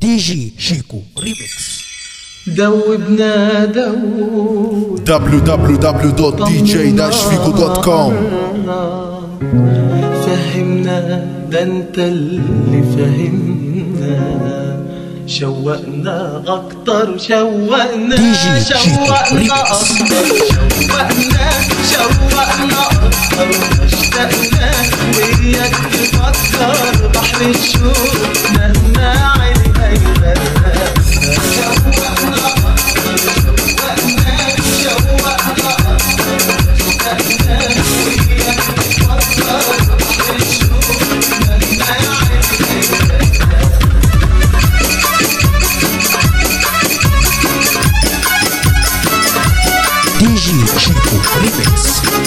دي جي شيكو ريميكس دوبنا دوب www.dj-figo.com فهمنا ده انت اللي فهمنا شوقنا اكتر شوقنا دي جي شيكو شوقنا ريميكس. اكتر شوقنا شوقنا اكتر اشتقنا وياك تفكر بحر الشوق مهما عيني هيبقى شوقنا اكتر شوقنا شوقنا اكتر اشتقنا وياك تفكر بحر الشوق مهما عيني هيبقى دي جي شيكو ريميكس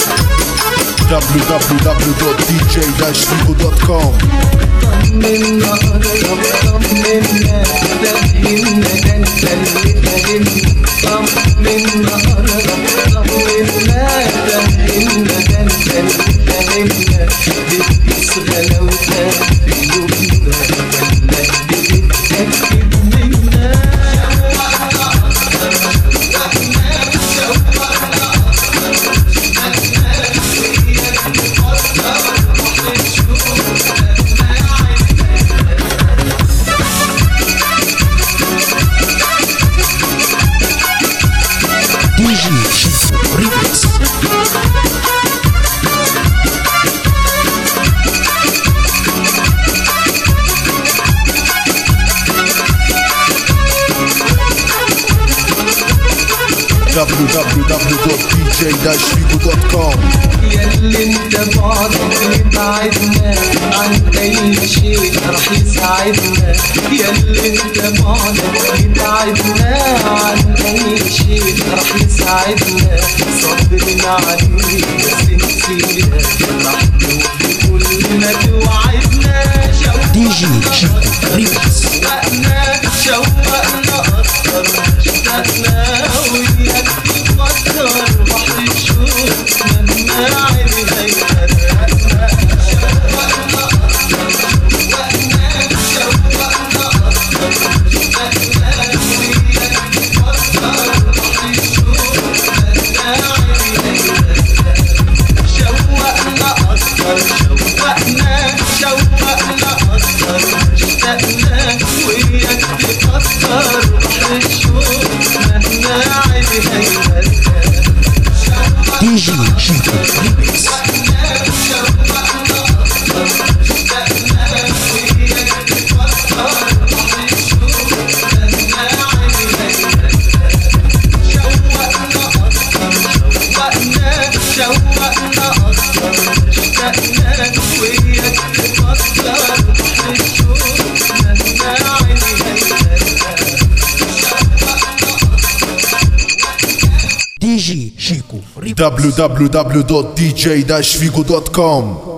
www.dj-figo.com طمنا قرب طمنا فهمنا ده انت اللي فهمنا طمنا قرب طمنا فهمنا ده انت اللي فهمنا بتقيس غلاوتك في قلوبنا ولا بتتأكد منا دي جي شيكو ريميكس www.dj-figo.com ياللي انت بعدك يبعدنا عن اي شيء راح يساعدنا ياللي انت بعدك يبعدنا عن اي شيء راح يساعدنا صبرنا عليك بس نسينا راح نوفي كل ما توعدنا دي جي شيكو ريميكس شوقنا شوقنا اكتر اشتقنا وياك تفكر بحر الشوق مهما عيني هيفرقنا شوقنا اكتر شوقنا شوقنا اكتر اشتقنا وياك تفكر بحر الشوق مهما عيني هيفرقنا شوقنا اكتر شوقنا شوقنا اكتر اشتقنا وياك تفكر بحر الشوق مهما عيني هيبقى دي جي شيكو ريميكس شوقنا اكتر اشتقنا وياك تفكر بحر الشوق مهما عيني هيبقى دي جي شيكو ريميكس www.dj-figo.com